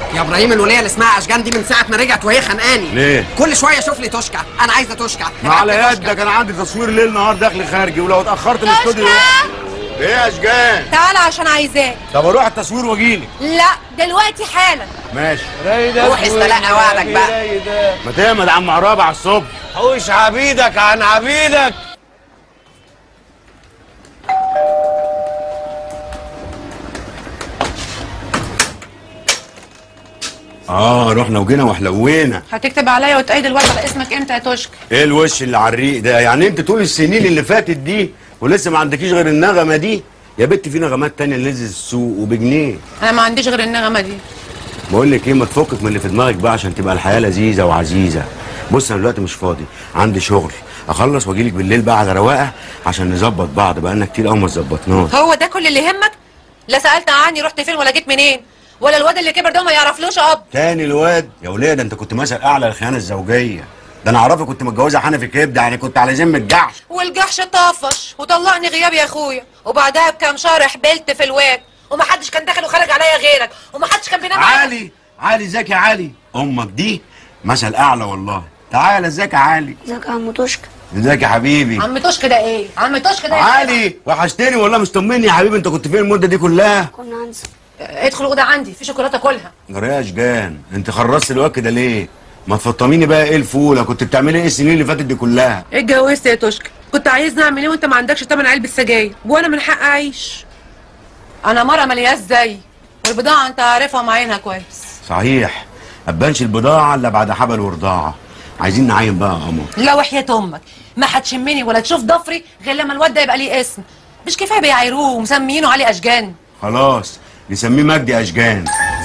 يا ابراهيم الوليه اللي اسمها اشجان دي من ساعه ما رجعت وهي خانقاني ليه؟ كل شويه شوف لي توشكا انا عايزه توشكا ما على ابعت لي توشكا. يدك انا عندي تصوير ليل نهار داخل خارجي ولو اتاخرت من الاستوديو ايه يا اشجان تعالى عشان عايزاك طب اروح التصوير واجيلك لا دلوقتي حالا ماشي روح استلقى وعدك بقى ما تعمل عم عرابة على الصبح حوش عبيدك عن عبيدك اه رحنا وجينا وحلوينا هتكتب عليا وتأيد الورقه على اسمك امتى يا توشك ايه الوش اللي على الريق ده يعني انت طول السنين اللي فاتت دي ولسه ما عندكيش غير النغمه دي يا بنت في نغمات تانية اللي نزلت السوق وبجنيه انا ما عنديش غير النغمه دي بقول لك ايه ما تفكك من اللي في دماغك بقى عشان تبقى الحياه لذيذه وعزيزه بص انا دلوقتي مش فاضي عندي شغل اخلص واجيلك بالليل بقى على رواقه عشان نظبط بعض بقالنا كتير قوي ما ظبطناش هو ده كل اللي يهمك لا سالت عني رحت فين ولا جيت منين ولا الواد اللي كبر ده ما يعرفلوش اب تاني الواد يا وليه ده انت كنت مثل اعلى الخيانه الزوجيه ده انا اعرفك كنت متجوزه حنفي كبده يعني كنت على ذمه جحش والجحش طفش وطلقني غياب يا اخويا وبعدها بكام شهر حبلت في الواد ومحدش كان داخل وخارج عليا غيرك ومحدش كان بينام عليا علي علي ازيك يا علي امك دي مثل اعلى والله تعالى ازيك يا علي ازيك يا عم توشكا ازيك يا حبيبي عم توشك ده ايه عم توشك ده إيه؟ علي وحشتني والله مش طمني يا حبيبي انت كنت فين المده دي كلها كنا هنسى ادخل الاوضه عندي في شوكولاته كلها جرياش جان انت خرجت الوقت كده ليه ما تفطميني بقى ايه الفوله كنت بتعملي ايه السنين اللي فاتت دي كلها اتجوزت يا توشكا كنت عايزني اعمل ايه وانت ما عندكش تمن علبه سجاير وانا من حق اعيش انا مره ملياش زي والبضاعه انت عارفها معينها كويس صحيح ابانش البضاعه الا بعد حبل ورضاعه عايزين نعين بقى يا قمر لا وحياة امك ما هتشمني ولا تشوف ضفري غير لما الواد ده يبقى ليه اسم مش كفايه بيعايروه ومسميينه علي اشجان خلاص نسميه مجدي اشجان